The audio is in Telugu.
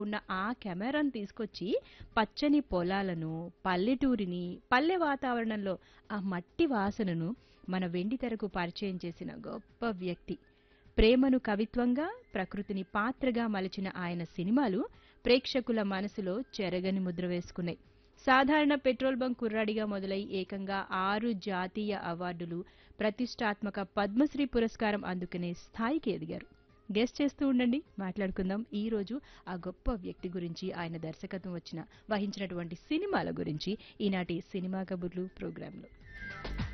ఉన్న ఆ కెమెరాను తీసుకొచ్చి పచ్చని పొలాలను పల్లెటూరిని పల్లె వాతావరణంలో ఆ మట్టి వాసనను మన వెండి తెరకు పరిచయం చేసిన గొప్ప వ్యక్తి ప్రేమను కవిత్వంగా ప్రకృతిని పాత్రగా మలిచిన ఆయన సినిమాలు ప్రేక్షకుల మనసులో చెరగని ముద్ర వేసుకున్నాయి సాధారణ పెట్రోల్ బంక్ కుర్రాడిగా మొదలై ఏకంగా ఆరు జాతీయ అవార్డులు ప్రతిష్టాత్మక పద్మశ్రీ పురస్కారం అందుకునే స్థాయికి ఎదిగారు గెస్ట్ చేస్తూ ఉండండి మాట్లాడుకుందాం ఈ రోజు ఆ గొప్ప వ్యక్తి గురించి ఆయన దర్శకత్వం వచ్చిన వహించినటువంటి సినిమాల గురించి ఈనాటి సినిమా కబుర్లు ప్రోగ్రాంలో